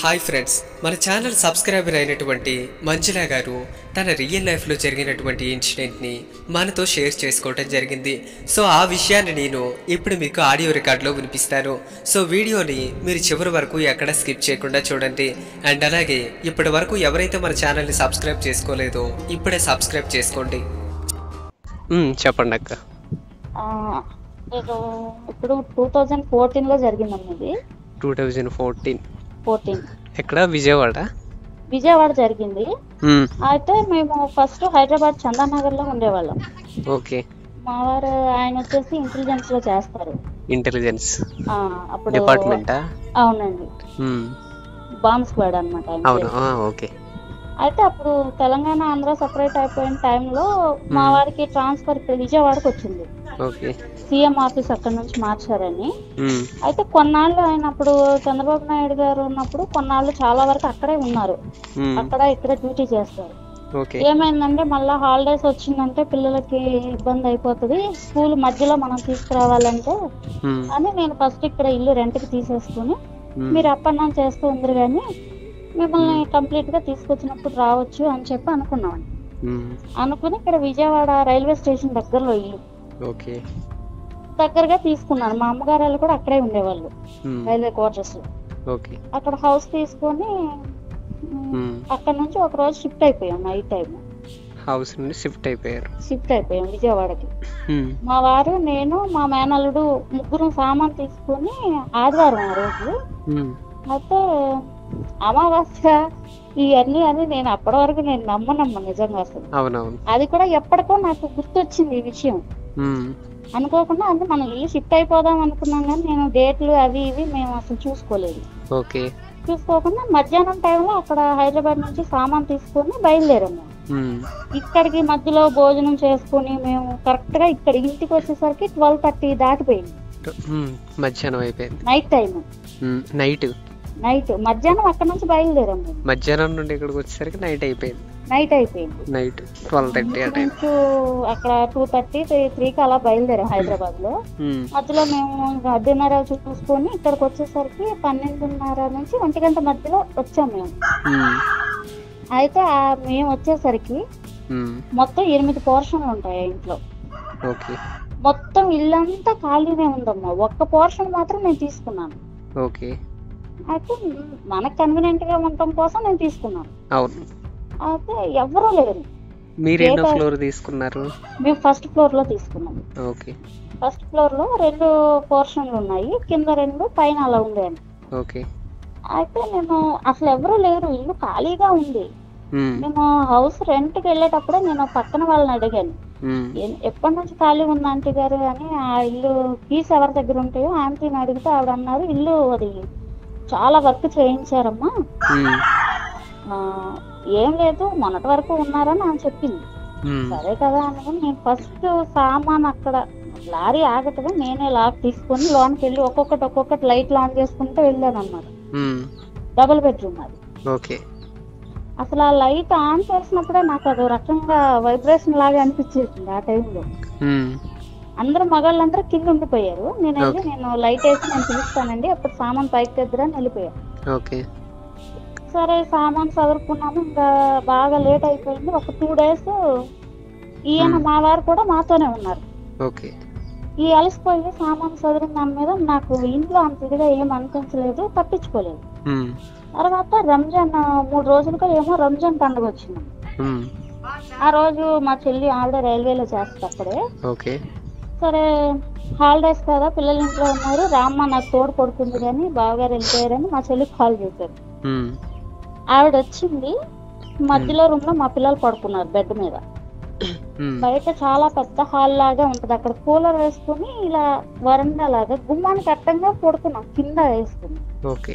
Hi friends మన channel subscriber అయినటువంటి మంజులా గారు తన రియల్ లైఫ్లో జరిగినటువంటి ఇన్సిడెంట్ని మనతో షేర్ చేసుకోవడం జరిగింది సో ఆ విషయాన్ని నేను ఇప్పుడు మీకు ఆడియో రికార్డులో వినిపిస్తాను సో వీడియోని మీరు చివరి వరకు ఎక్కడ స్కిప్ చేయకుండా చూడండి అండ్ అలాగే ఇప్పటి వరకు ఎవరైతే మన ఛానల్ని సబ్స్క్రైబ్ చేసుకోలేదో ఇప్పుడే సబ్స్క్రైబ్ చేసుకోండి చెప్పండి అక్క ఆ, నేను ఇప్పుడు టూ థౌజండ్ ఫోర్టీన్లో జరిగిందమ్మా ఇది టూ థౌజండ్ ఫోర్టీన్ ఫోర్టీన్ ఎక్కడ విజయవాడ విజయవాడ జరిగింది అయితే మేము ఫస్ట్ హైదరాబాద్ చందానగర్లో ఉండేవాళ్ళం ఓకే మా వారు ఆయన వచ్చేసి ఇంటెలిజెన్స్ లో చేస్తారు ఇంటెలిజెన్స్ ఆ, అప్పుడు డిపార్ట్మెంటా అవునండి బాంబ్ స్క్వాడ్ అనమాట అవును ఆ, ఓకే అయితే అప్పుడు తెలంగాణ ఆంధ్ర సపరేట్ అయిపోయిన టైంలో మా వారికి ట్రాన్స్ఫర్ ఇక్కడ విజయవాడకి వచ్చింది ఓకే సీఎం ఆఫీస్ అక్కడ నుంచి మార్చారని మ్మ్. అయితే కొన్నాళ్ళు ఆయన అప్పుడు చంద్రబాబు నాయుడు గారు ఉన్నప్పుడు కొన్నాళ్ళు చాలా వరకు అక్కడే ఉన్నారు మ్మ్. అక్కడ ఇక్కడ డ్యూటీ చేస్తారు ఓకే ఏమైందంటే మళ్ళీ హాలిడేస్ వచ్చిందంటే పిల్లలకి ఇబ్బంది అయిపోతుంది స్కూల్ మధ్యలో మనం తీసుకురావాలంటే మ్మ్. అని నేను ఫస్ట్ ఇక్కడ ఇల్లు రెంట్కి తీసేసుకుని మ్మ్. మీరు అప్ అండ్ డౌన్ చేస్తూ ఉందరు కానీ మిమ్మల్ని కంప్లీట్ గా తీసుకొచ్చినప్పుడు రావచ్చు అని చెప్పి అనుకున్నాం మ్మ్. అనుకుని ఇక్కడ విజయవాడ రైల్వే స్టేషన్ దగ్గరలో ఇల్లు ఓకే దగ్గరగా తీసుకున్నాను మా అమ్మగారు వాళ్ళు కూడా అక్కడే ఉండేవాళ్ళు మ్మ్. రైల్వే క్వార్టర్స్ లో ఓకే అక్కడ హౌస్ తీసుకొని మ్, మ్మ్. అక్కడ నుంచి ఒక రోజు షిఫ్ట్ అయిపోయాం నైట్ టైం హౌస్ నుండి షిఫ్ట్ అయిపోయారు షిఫ్ట్ అయిపోయాం విజయవాడకి మ్మ్. మా వారు నేను మా మేనల్లుడు ముగ్గురు సామాన్ తీసుకొని ఆదివారం ఆ రోజు మ్మ్. అయితే అమావాస్య ఇవన్నీ అని నేను అప్పటి వరకు నేను నమ్మనమ్మ నిజంగా అసలు అవునవును అది కూడా ఎప్పటికో నాకు గుర్తొచ్చింది ఈ విషయం మ్మ్. అనుకోకుండా అంటే మనం ఇల్లు షిఫ్ట్ అయిపోదాం అనుకున్నాం కానీ నేను డేట్లు అవి ఇవి మేము అసలు చూసుకోలేదు ఓకే చూసుకోకుండా మధ్యాహ్నం టైంలో అక్కడ హైదరాబాద్ నుంచి సామాన్ తీసుకొని బయలుదేరాము మ్మ్. ఇక్కడికి మధ్యలో భోజనం చేసుకుని మేము కరెక్ట్ గా ఇక్కడ ఇంటికి వచ్చేసరికి ట్వెల్వ్ థర్టీ దాటిపోయింది మ్మ్. మధ్యాహ్నం అయిపోయింది నైట్ టైం మ్మ్. నైట్ నైట్ మధ్యాహ్నం అక్కడ నుంచి బయలుదేరాము మేము మధ్యాహ్నం నుండి ఇక్కడికి వచ్చేసరికి నైట్ అయిపోయింది నైట్ అయిపోయింది నైట్ ట్వెల్వ్ థర్టీ ఆ టైం నుంచి అక్కడ టూ థర్టీ త్రీ త్రీకి అలా బయలుదేరాం హైదరాబాద్ లో మ్మ్. మధ్యలో మేము ఇంకా డిన్నర్ అవి చూసుకొని ఇక్కడికి వచ్చేసరికి పన్నెండున్నర నుంచి ఒంటి గంట మధ్యలో వచ్చాం మేము మ్మ్. అయితే ఆ మేము వచ్చేసరికి మ్మ్. మొత్తం ఎనిమిది పోర్షన్లు ఉంటాయి ఆ ఇంట్లో ఓకే మొత్తం ఇల్లంతా ఖాళీనే ఉందమ్మా ఒక్క పోర్షన్ మాత్రం నేను తీసుకున్నాను ఓకే అయితే మనకు కన్వీనియంట్ గా ఉండటం కోసం నేను తీసుకున్నాను అవును అయితే ఎవరూ లేరు మీరు ఎన్నో ఏదో- ఫ్లోర్ తీసుకున్నారు మేము ఫస్ట్ ఫ్లోర్ లో తీసుకున్నాం ఓకే ఫస్ట్ ఫ్లోర్ లో రెండు పోర్షన్లు ఉన్నాయి కింద రెండు పైన అలా ఉండేది ఓకే అయితే నేను అసలు ఎవరూ లేరు ఇల్లు ఖాళీగా ఉంది మ్మ్. నేను హౌస్ రెంట్ కి వెళ్ళేటప్పుడే నేను పక్కన వాళ్ళని అడిగాను మ్మ్. ఎన్- ఎప్పటి నుంచి ఖాళీ ఉంది ఆంటీ గారు అని ఆ ఇల్లు కీస్ ఎవరి దగ్గర ఉంటాయో ఆంటీని అడిగితే ఆవిడ అన్నారు ఇల్లు అది చాలా వర్క్ చేయించారమ్మా మ్మ్. ఆ, ఏం లేదు మొన్నటి వరకు ఉన్నారని ఆమె చెప్పింది మ్మ్. సరే కదా అని నేను ఫస్ట్ సామాన్ అక్కడ లారీ ఆగటగా నేనే లాక్ తీసుకొని లోన్కి వెళ్ళి ఒక్కొక్కటి ఒక్కొక్కటి లైట్లు ఆన్ చేసుకుంటూ వెళ్ళాను అనమాట మ్మ్. డబుల్ బెడ్రూమ్ అది ఓకే అసలు ఆ లైట్ ఆన్ చేసినప్పుడే నాకు అదో రకంగా వైబ్రేషన్ లాగా అనిపించేసింది ఆ టైంలో మ్మ్. అందరూ మగాళ్ళందరూ కింద ఉండిపోయారు నేను వెళ్ళి Okay. నేను లైట్ వేసి నేను పిలుస్తానండి అప్పుడు సామాన్ పైకి తెద్దురని వెళ్ళిపోయాను ఓకే సరే సామాన్ చదువుకున్నాము ఇంకా బాగా లేట్ అయిపోయింది ఒక టూ డేస్ ఈయన Hmm. మా వారు కూడా మాతోనే ఉన్నారు ఓకే ఈ అలసిపోయి సామాన్ చదివిన దాని మీద నాకు ఇంట్లో అంత ఇదిగా ఏం అనిపించలేదు పట్టించుకోలేదు మ్మ్. తర్వాత రంజాన్ మూడు రోజులుగా ఏమో రంజాన్ పండుగ వచ్చింది మ్మ్. ఆ రోజు మా చెల్లి ఆవిడ రైల్వేలో చేస్తుంది అక్కడే ఓకే సరే హాలిడేస్ కదా పిల్లలు ఇంట్లో ఉన్నారు రామ్మ నాకు తోడు పడుతుంది కానీ బావగారు వెళ్ళిపోయారని మా చెల్లికి కాల్ చేశారు మ్మ్. ఆవిడ వచ్చింది మధ్యలో రూమ్ లో మా పిల్లలు పడుకున్నారు బెడ్ మీద మ్మ్. బయట చాలా పెద్ద హాల్ లాగా ఉంటది అక్కడ కూలర్ వేసుకుని ఇలా వరండా లాగా గుమ్మానికి అట్టంగా పడుకున్నాం కింద వేసుకుని ఓకే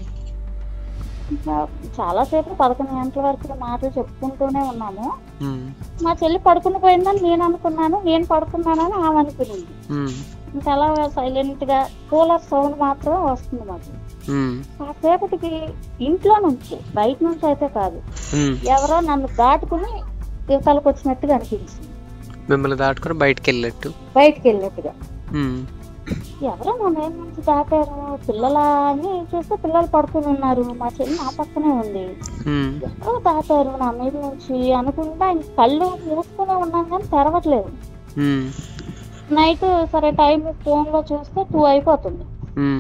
ఇంకా చాలాసేపు పదకొండు గంటల వరకు మాటలు చెప్పుకుంటూనే ఉన్నాము మ్మ్. మా చెల్లి పడుకుని పోయిందని నేను అనుకున్నాను నేను పడుకున్నానని ఆమె అనుకునింది మ్మ్. ఇంకా అలా సైలెంట్ గా కూలర్ సౌండ్ మాత్రమే వస్తుంది మాకు మ్మ్. కాసేపటికి ఇంట్లో నుంచి బయట నుంచి అయితే కాదు మ్మ్. ఎవరో నన్ను దాటుకుని ఇవతలకు వచ్చినట్టుగా అనిపించింది మిమ్మల్ని దాటుకొని బయటికి వెళ్ళినట్టు బయటికి వెళ్ళినట్టుగా మ్మ్. ఎవరో నా మీద నుంచి దాటారు పిల్లల అని చూస్తే పిల్లలు పడుకుని ఉన్నారు మా చెల్లి నా పక్కనే ఉంది ఉమ్, ఎవరో దాటారు నా మీద నుంచి అనుకుంటా ఇంక కళ్ళు మూసుకునే ఉన్నాను కానీ తెరవట్లేదు ఉమ్, నైట్ సరే టైం ఫోన్ లో చూస్తే టూ అయిపోతుంది ఉమ్,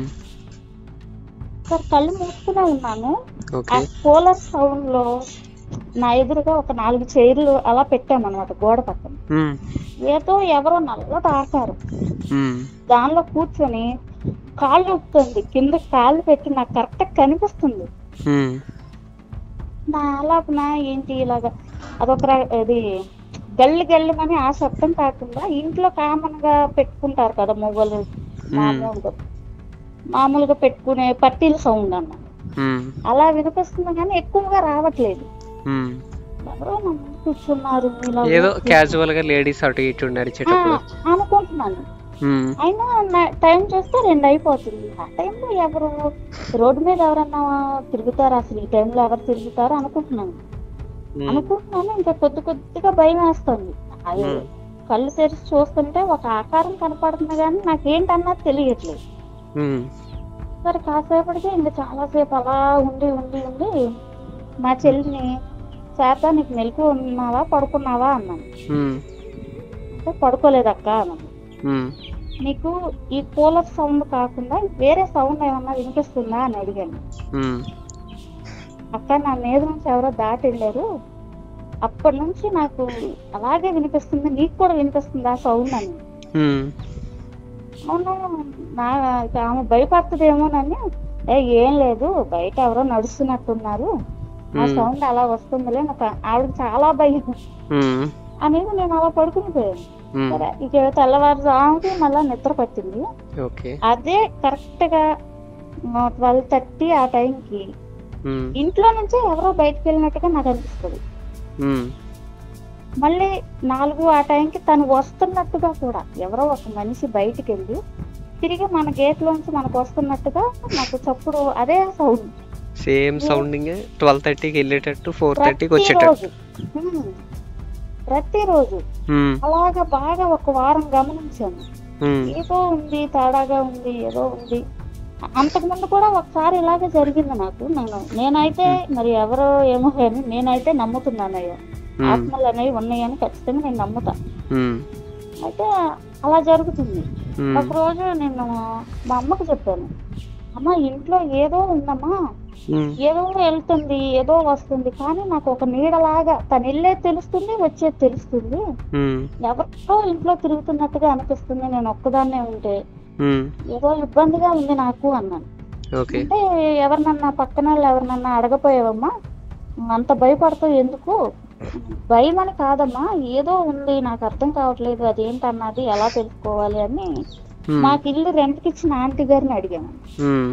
సరే కళ్ళు మూసుకునే ఉన్నాను ఆ ఓకే కూలర్ సౌండ్ లో నా ఎదురుగా ఒక నాలుగు చైర్లు అలా పెట్టామన్నమాట గోడ పక్కన ఉమ్, ఏదో ఎవరో నల్ల తాకారు ఉమ్, దానిలో కూర్చొని కాళ్ళు ఊపుతుంది కింద కాళ్ళు పెట్టి నాకు కరెక్ట్ కనిపిస్తుంది ఉమ్, నా ఆలాపన ఏంటి ఇలాగా అదొక ర- ఇది గల్లి గల్లిమని ఆ శబ్దం కాకుండా ఇంట్లో కామన్ గా పెట్టుకుంటారు కదా మొగలు మామూలుగా మామూలుగా పెట్టుకునే పట్టీల సౌండ్ అన్న ఉమ్, అలా వినిపిస్తుంది కానీ ఎక్కువగా రావట్లేదు ఉమ్. ఎవరో నా ముందు కూర్చున్నారు ఇలా ఏదో ఊపుతూ. క్యాజువల్ గా లేడీస్ అటు ఇటు ఆ, నడిచేటప్పుడు అనుకుంటున్నాను ఉమ్, అయినా నా- టైం చూస్తే రెండు అయిపోతుంది ఆ టైంలో ఎవరు రోడ్డు మీద ఎవరన్నా తిరుగుతారు అసలు ఈ టైంలో ఎవరు తిరుగుతారు అనుకుంటున్నాను ఉమ్, అనుకుంటున్నాను ఇంకా కొద్ది కొద్దిగా భయం వేస్తుంది అది Hmm. కళ్ళు తెరిచి చూస్తుంటే ఒక ఆకారం కనపడుతుంది కానీ నాకేంటన్నది తెలియట్లేదు ఉమ్, సరే కాసేపటికి ఇంకా చాలాసేపు అలా ఉండి ఉండి ఉండి మా చెల్లిని చేత నీకు మెలకు ఉన్నావా పడుకున్నావా అన్నాను ఉమ్, అంటే పడుకోలేదక్క అన్నాను ఉమ్, నీకు ఈ కూలర్ సౌండ్ కాకుండా వేరే సౌండ్ ఏమన్నా వినిపిస్తుందా అని అడిగాను ఉమ్, అక్క నా మీద నుంచి ఎవరో దాటి వెళ్ళారు అప్పటి నుంచి నాకు అలాగే వినిపిస్తుంది నీకు కూడా వినిపిస్తుందా సౌండ్ అని ఉమ్, అవును నా ఇక ఆమె భయపడుతుందేమోనని ఏ ఏం లేదు బయట ఎవరో నడుస్తున్నట్టున్నారు ఆ Hmm. సౌండ్ అలా వస్తుందిలే నాకు ఆవిడకి చాలా భయం ఉమ్, అనేది నేను అలా పడుకుని పోయాను ఉమ్, సరే ఇక తెల్లవారుజాముకి మళ్ళీ నిద్ర పట్టింది ఓకే అదే కరెక్ట్ గా ట్వెల్వ్ థర్టీ ఆ టైంకి ఉమ్, ఇంట్లో నుంచి ఎవరో బయటకు వెళ్ళినట్టుగా నాకు అనిపిస్తుంది ఉమ్, మళ్ళీ నాలుగు ఆ టైంకి తను వస్తున్నట్టుగా కూడా ఎవరో ఒక మనిషి బయటికి వెళ్ళి తిరిగి మన గేట్ లోంచి మనకు వస్తున్నట్టుగా నాకు చప్పుడు అదే సౌండ్ సేమ్ సౌండింగ్ ట్వెల్వ్ థర్టీకి వెళ్ళేటట్టు ఫోర్ థర్టీకి వచ్చేటట్టు ప్రతిరోజు హ్మ్. ప్రతిరోజు ఉమ్, అలాగా బాగా ఒక వారం గమనించాను ఉమ్, ఏదో ఉంది తేడాగా ఉంది ఏదో ఉంది అంతకుముందు కూడా ఒకసారి ఇలాగే జరిగింది నాకు నేను నేనైతే మరి ఎవరో ఏమో కానీ నేనైతే నమ్ముతున్నాను అయ్యో ఉమ్, ఆత్మలు అనేవి ఉన్నాయని ఖచ్చితంగా నేను నమ్ముతా ఉమ్, అయితే అలా జరుగుతుంది ఉమ్, ఒక రోజు నేను మా అమ్మకు చెప్పాను అమ్మ ఇంట్లో ఏదో ఉందమ్మా ఉమ్, ఏదో వెళ్తుంది ఏదో వస్తుంది కానీ నాకు ఒక నీడలాగా తను వెళ్ళేది తెలుస్తుంది వచ్చేది తెలుస్తుంది ఉమ్, ఎవరితో ఇంట్లో తిరుగుతున్నట్టుగా అనిపిస్తుంది నేను ఒక్కదాన్నే ఉంటే ఉమ్, ఏదో ఇబ్బందిగా ఉంది నాకు అన్నాను ఓకే అంటే ఎవరినన్నా పక్కన వాళ్ళు ఎవరినన్నా అడగపోయావమ్మా అంత భయపడుతూ ఎందుకు భయం అని కాదమ్మా ఏదో ఉంది నాకు అర్థం కావట్లేదు అదేంటన్నది ఎలా తెలుసుకోవాలి అని ఉమ్, మాకు ఇల్లు రెంట్కి ఇచ్చిన ఆంటీ గారిని అడిగాను ఉమ్,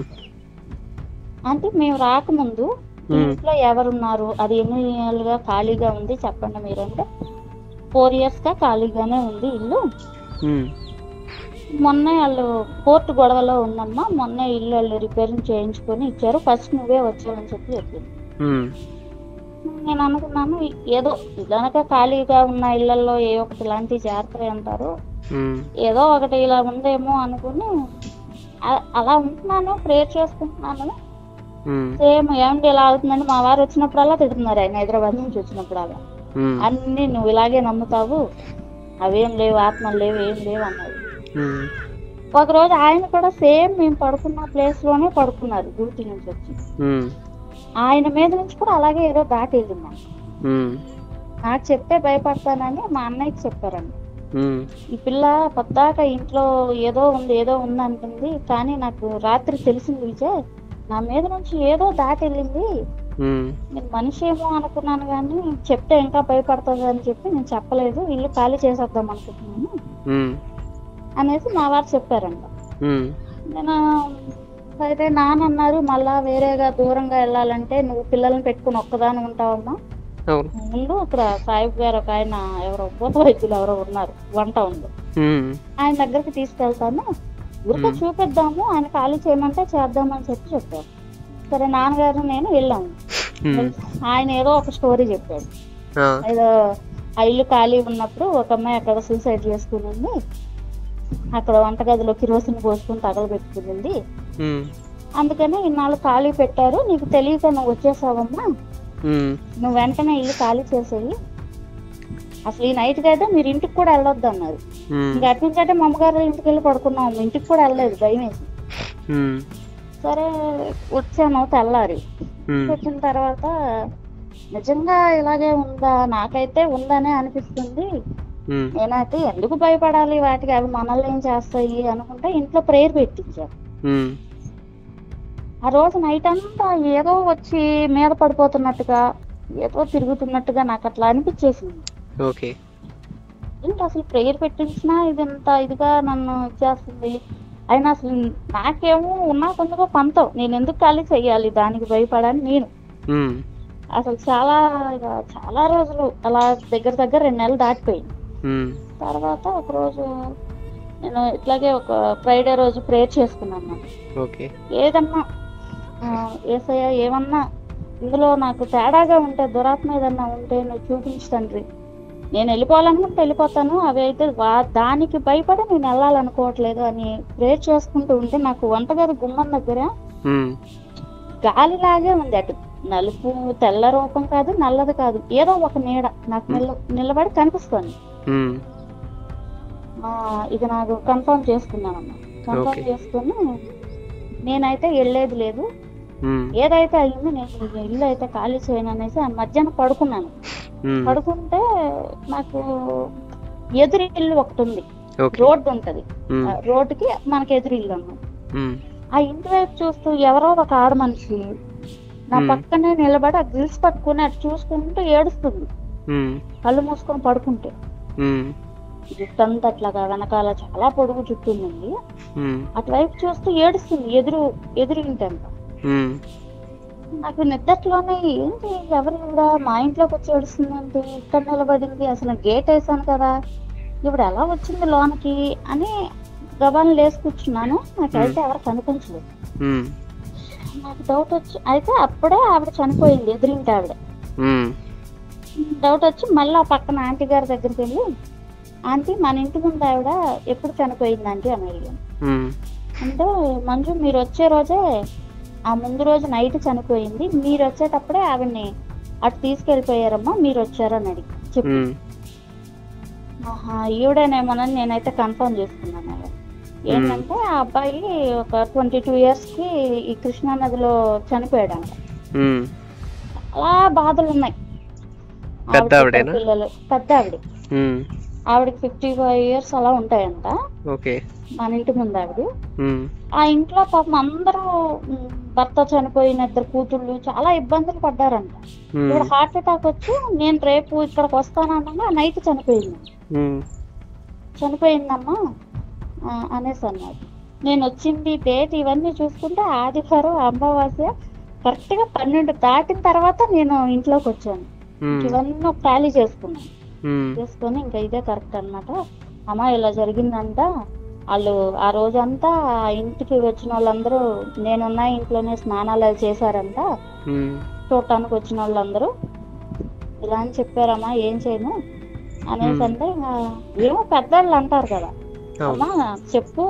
అంటే మేము రాకముందు ఈ Hmm. ఇంట్లో ఎవరున్నారు అది ఎన్ని ఏళ్ళుగా ఖాళీగా ఉంది చెప్పండి మీరంటే ఫోర్ ఇయర్స్ గా ఖాళీగానే ఉంది ఇల్లు ఉమ్, మొన్న వాళ్ళు కోర్టు గొడవలో ఉందమ్మా మొన్న ఇల్లు వాళ్ళు రిపేరింగ్ చేయించుకొని ఇచ్చారు ఫస్ట్ నువ్వే వచ్చావని చెప్పి చెప్పింది ఉమ్, నేను అనుకున్నాను ఏదో ఇదనక ఖాళీగా ఉన్న ఇళ్లలో ఏ ఒకటి ఇలాంటివి చేస్తారు అంటారు ఉమ్, ఏదో ఒకటి ఇలా ఉందేమో అనుకుని అ- అలా ఉంటున్నాను ప్రేయర్ చేసుకుంటున్నాను ఉమ్, సేమ్ ఏమిటి ఇలా అవుతుందండి మా వారు వచ్చినప్పుడల్లా తిడుతున్నారు ఆయన హైదరాబాద్ నుంచి వచ్చినప్పుడు అలా ఉమ్, అన్ని నువ్వు ఇలాగే నమ్ముతావు అవేం లేవు ఆత్మలు లేవు ఏం లేవు అన్నారు ఉమ్, ఒకరోజు ఆయన కూడా సేమ్ మేము పడుకున్న ప్లేస్ లోనే పడుకున్నారు డ్యూటీ నుంచి వచ్చి ఉమ్, ఆయన మీద నుంచి కూడా అలాగే ఏదో దాటి వెళ్ళింది ఉమ్, నాకు చెప్తే భయపడతానని మా అన్నయ్యకి చెప్పారండి ఉమ్, ఈ పిల్ల పొద్దాక ఇంట్లో ఏదో ఉంది ఏదో ఉంది అంటుంది కానీ నాకు రాత్రి తెలిసింది విజయ్ నా మీద నుంచి ఏదో దాటి వెళ్ళింది ఉమ్, నేను మనిషి ఏమో అనుకున్నాను కానీ చెప్తే ఇంకా భయపడుతుంది అని చెప్పి నేను చెప్పలేదు ఇల్లు ఖాళీ చేసేద్దాం అనుకుంటున్నాను ఉమ్, అనేసి మా వారు చెప్పారంట ఉమ్, నేను అయితే నాన్న అన్నారు మళ్ళా వేరేగా దూరంగా వెళ్ళాలంటే నువ్వు పిల్లల్ని పెట్టుకుని ఒక్కదాని ఉంటావమ్మా అవును ముందు ఇక్కడ సాహిబ్ గారు ఒక ఆయన ఎవరో భూత వైద్యులు ఎవరో ఉన్నారు వంట ఉంది ఉమ్, ఆయన దగ్గరికి తీసుకెళ్తాను ఊరికే మ్మ్. చూపిద్దాము ఆయన ఖాళీ చేయమంటే చేద్దామని చెప్పి చెప్పారు సరే నాన్నగారు నేను వెళ్ళాము ఉమ్, ఆయన ఏదో ఒక స్టోరీ చెప్పాడు ఆ, ఏదో ఆ ఇల్లు ఖాళీ ఉన్నప్పుడు ఒక అమ్మాయి అక్కడ సూసైడ్ చేసుకుని ఉంది అక్కడ వంటగదిలో కిరోసిన్ పోసుకుని తగలబెట్టుకుంది ఉమ్, అందుకని ఇన్నాళ్ళు ఖాళీ పెట్టారు నీకు తెలియక నువ్వు వచ్చేసావమ్మా ఉమ్, నువ్వు వెంటనే ఇల్లు ఖాళీ చేసేయి అసలు ఈ నైట్కి అయితే మీరు ఇంటికి కూడా వెళ్ళొద్దు అన్నారు ఉమ్, ఇంకా అటు నుంచి అంటే మా అమ్మగారు ఇంటికి వెళ్ళి పడుకున్నాము ఇంటికి కూడా వెళ్ళలేదు భయం వేసి ఉమ్, సరే వచ్చాను తెల్లారి ఉమ్, వచ్చిన తర్వాత నిజంగా ఇలాగే ఉందా నాకైతే ఉందనే అనిపిస్తుంది ఉమ్, నేనైతే ఎందుకు భయపడాలి వాటికి అవి మనల్ని ఏం చేస్తాయి అనుకుంటే ఇంట్లో ప్రేయర్ పెట్టించారు ఉమ్, ఆ రోజు నైట్ అంతా ఏదో వచ్చి మీద పడిపోతున్నట్టుగా ఏదో తిరుగుతున్నట్టుగా నాకు అట్లా అనిపించేసింది ఓకే ఏంటి అసలు ప్రేయర్ పెట్టించినా ఇది ఇంత ఇదిగా నన్ను ఇచ్చేస్తుంది అయినా అసలు నాకేమో ఉన్నా కొంచెం పంతం నేను ఎందుకు ఖాళీ చెయ్యాలి దానికి భయపడని నేను ఉమ్, అసలు చాలా ఇక చాలా రోజులు అలా దగ్గర దగ్గర రెండు నెలలు దాటిపోయింది ఉమ్, తర్వాత ఒక రోజు నేను ఇట్లాగే ఒక ఫ్రైడే రోజు ప్రేయర్ చేసుకున్నాను ఓకే ఏదన్నా ఆ, ఏసయ్య ఏమన్నా ఇందులో నాకు తేడాగా ఉంటే దురాత్మ ఏదన్నా ఉంటే నువ్వు చూపించు తండ్రి నేను వెళ్ళిపోవాలనుకుంటే వెళ్ళిపోతాను అవి అయితే వా- దానికి భయపడి నేను వెళ్ళాలనుకోవట్లేదు అని ప్రేర్ చేసుకుంటూ ఉంటే నాకు వంటగది గుమ్మం దగ్గర ఉమ్, గాలిలాగే ఉంది అటు నలుపు తెల్ల రూపం కాదు నల్లది కాదు ఏదో ఒక నీడ నాకు నిల నిలబడి కనిపిస్తుంది ఉమ్, ఆ, ఇది నాకు కన్ఫర్మ్ చేసుకున్నానమ్మా కన్ఫర్మ్ Okay. చేసుకుని నేనైతే వెళ్ళేది లేదు ఉమ్, ఏదైతే అయిందో నేను ఇంక ఇల్లు అయితే ఖాళీ చేయను అనేసి ఆ మధ్యాహ్నం పడుకున్నాను ఉమ్, పడుకుంటే నాకు ఎదురు ఇల్లు ఒకటి ఉంది ఓకే రోడ్డు ఉంటది ఉమ్, ఆ రోడ్డుకి మనకి ఎదురు ఇల్లు ఉన్నది ఉమ్, ఆ ఇంటి వైపు చూస్తూ ఎవరో ఒక ఆడ మనిషి నా Hmm. పక్కనే నిలబడి ఆ గ్రిల్స్ పట్టుకుని అటు చూసుకుంటూ ఏడుస్తుంది ఉమ్, కళ్ళు మూసుకొని పడుకుంటే ఉమ్, జుట్టంతా అట్లాగా వెనకాల చాలా పొడుగు జుట్టు ఉంది ఉమ్, అటువైపు చూస్తూ ఏడుస్తుంది ఎదురు ఎదురు ఇంటంట ఉమ్, నాకు నిద్దట్లోనే ఏంటి ఎవరు కూడా మా ఇంట్లోకి వచ్చి ఏడుస్తుందంటే ఇక్కడ నిలబడింది అసలు గేట్ వేసాను కదా ఇప్పుడు ఎలా వచ్చింది లోనకి అని గబాన్ని లేసి కూర్చున్నాను నాకైతే ఎవరు కనిపించలేదు ఉమ్, నాకు డౌట్ వచ్చి అయితే అప్పుడే ఆవిడ చనిపోయింది ఎదురింటి ఆవిడ ఉమ్, డౌట్ వచ్చి మళ్ళీ ఆ పక్కన ఆంటీ గారి దగ్గరికి వెళ్ళి ఆంటీ మన ఇంటి ముందు ఆవిడ ఎప్పుడు చనిపోయింది ఆంటీ అని అడిగాను ఉమ్, అంటే మంజు మీరు వచ్చే రోజే ఆ ముందు రోజు నైట్ చనిపోయింది మీరు వచ్చేటప్పుడే ఆవిడ్ని అటు తీసుకెళ్ళిపోయారమ్మా మీరు వచ్చారని అడిగి చెప్పి ఉమ్, ఆహా ఈవిడేనేమోనని నేనైతే కన్ఫర్మ్ చేసుకున్నాను అలా. ఏంటంటే ఆ అబ్బాయి ఒక ట్వంటీ టూ ఇయర్స్ కి ఈ కృష్ణా నదిలో చనిపోయాడంట ఉమ్, అలా బాధలు ఉన్నాయి పెద్ద ఆవిడకి ఆవిడేనా? ఇద్దరు పిల్లలు పెద్ద ఆవిడ ఉమ్, ఆవిడకి ఫిఫ్టీ ఫైవ్ ఇయర్స్ అలా ఉంటాయంట ఓకే మన ఇంటి ముందు ఆవిడ ఉమ్, ఆ ఇంట్లో పాపం అందరూ ఉమ్, భర్త చనిపోయిన ఇద్దరు కూతుళ్ళు చాలా ఇబ్బందులు పడ్డారంట ఉమ్, ఇప్పుడు హార్ట్ అటాక్ వచ్చి నేను రేపు ఇక్కడికి వస్తానన్నా నైట్ చనిపోయింది ఉమ్, చనిపోయిందమ్మా ఆ, అనేసి అన్నారు నేను వచ్చింది డేట్ ఇవన్నీ చూసుకుంటే ఆదివారం అమావాస్య కరెక్ట్ గా పన్నెండు దాటిన తర్వాత నేను ఇంట్లోకి వచ్చాను ఉమ్, ఇవన్నీ ఖాళీ చేసుకున్నాను ఉమ్, చేసుకొని ఇంకా ఇదే కరెక్ట్ అన్నమాట అమ్మ ఇలా జరిగిందంట వాళ్ళు ఆ రోజంతా ఆ ఇంటికి వచ్చిన వాళ్ళందరూ నేనున్న ఇంట్లోనే స్నానాలు అవి చేశారంట ఉమ్, చూడటానికి వచ్చిన వాళ్ళందరూ ఇలా అని చెప్పారమ్మా ఏం చేయను అనేసి Hmm. అంటే ఇంకా ఏమో పెద్దవాళ్ళు అంటారు కదా అవును అమ్మా చెప్పు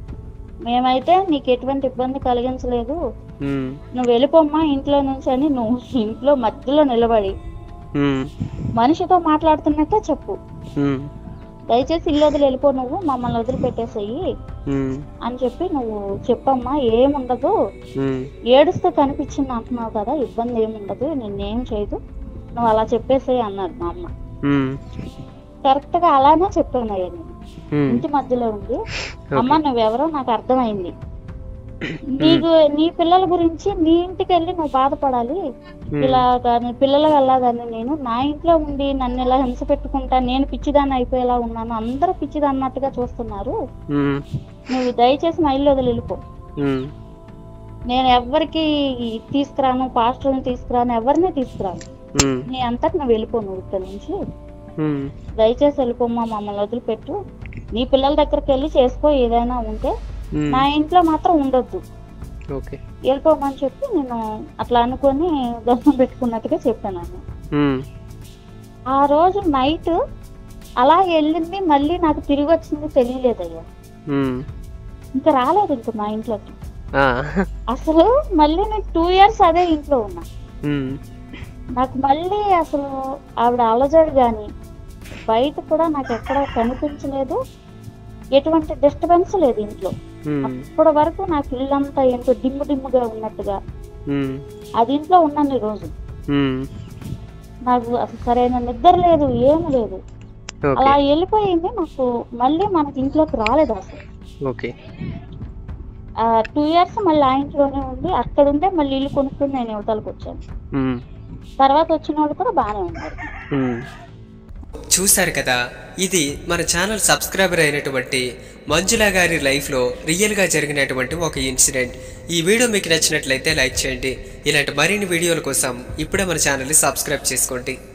మేమైతే నీకు ఎటువంటి ఇబ్బంది కలిగించలేదు ఉమ్, నువ్వు వెళ్ళిపోమ్మా ఇంట్లో నుంచి అని నువ్వు ఇంట్లో మధ్యలో నిలబడి ఉమ్, మనిషితో మాట్లాడుతున్నట్టే చెప్పు ఉమ్, దయచేసి ఇల్లు వదిలి వెళ్ళిపో నువ్వు మమ్మల్ని వదిలిపెట్టేసేయి ఉమ్, అని చెప్పి నువ్వు చెప్పమ్మా ఏముండదు ఉమ్, ఏడుస్తూ కనిపించింది అంటున్నావు కదా ఇబ్బంది ఏముండదు నిన్నేం చేయదు నువ్వు అలా చెప్పేసేయి అన్నారు మా అమ్మ ఉమ్, కరెక్ట్ గా అలానే చెప్పాను అయ్యా నేను ఉమ్, ఇంటి మధ్యలో ఉంది ఓకే. అమ్మ నువ్వెవరో నాకు అర్థమైంది నీకు నీ పిల్లల గురించి నీ ఇంటికి వెళ్ళి నువ్వు బాధపడాలి ఉమ్, ఇలా నీ పిల్లలు వెళ్ళాదని నేను నా ఇంట్లో ఉండి నన్ను ఇలా హింస పెట్టుకుంటా నేను పిచ్చిదాన్ని అయిపోయేలా ఉన్నాను అందరూ పిచ్చిది అన్నట్టుగా చూస్తున్నారు ఉమ్, నువ్వు దయచేసి మా ఇల్లు వదిలి వెళ్ళిపో ఉమ్, నేను ఎవ్వరికి తీసుకురాను పాస్టర్ని తీసుకురాను ఎవరిని తీసుకురాను ఉమ్, నీ అంతటి నువ్వు వెళ్ళిపో నువ్వు ఇక్కడ నుంచి ఉమ్, దయచేసి వెళ్ళిపోమ్మా మమ్మల్ని వదిలిపెట్టు నీ పిల్లల దగ్గరికి వెళ్ళి చేసుకో ఏదైనా ఉంటే ఉమ్, నా ఇంట్లో మాత్రం ఉండొద్దు ఓకే వెళ్ళిపోమని చెప్పి నేను అట్లా అనుకొని దర్శనం పెట్టుకున్నట్టుగా చెప్పాను ఆయన. ఉమ్, ఆ రోజు నైట్ అలా వెళ్ళింది మళ్ళీ నాకు తిరిగి వచ్చింది తెలియలేదయ్యా ఉమ్. ఇంకా రాలేదు ఇంకా మా ఇంట్లోకి ఆ. అసలు మళ్ళీ నేను టూ ఇయర్స్ అదే ఇంట్లో ఉన్నా ఉమ్. నాకు మళ్ళీ అసలు ఆవిడ అలజడి కానీ బయట కూడా నాకు ఎక్కడ కనిపించలేదు ఎటువంటి డిస్టర్బెన్స్ లేదు ఇంట్లో ఉమ్. అప్పటి వరకు నాకు ఇల్లంతా ఏంటో డిమ్ము డిమ్ముగా ఉన్నట్టుగా ఉమ్. అది ఇంట్లో ఉన్నాను ఈ రోజు ఉమ్. నాకు అసలు సరైన నిద్ర లేదు ఏమి లేదు ఓకే అలా వెళ్ళిపోయింది నాకు మళ్ళీ మనకి ఇంట్లోకి రాలేదు అసలు ఓకే టూ ఇయర్స్ మళ్ళీ ఆ ఇంట్లోనే ఉండి అక్కడ ఉండే మళ్ళీ ఇల్లు కొనుక్కుని నేను యువతలకు వచ్చాను ఉమ్. తర్వాత వచ్చిన వాళ్ళు కూడా బాగానే ఉన్నారు ఉమ్. చూశారు కదా ఇది మన ఛానల్ సబ్స్క్రైబర్ అయినటువంటి మంజుల గారి లైఫ్లో రియల్గా జరిగినటువంటి ఒక ఇన్సిడెంట్ ఈ వీడియో మీకు నచ్చినట్లయితే లైక్ చేయండి ఇలాంటి మరిన్ని వీడియోల కోసం ఇప్పుడే మన ఛానల్ని సబ్స్క్రైబ్ చేసుకోండి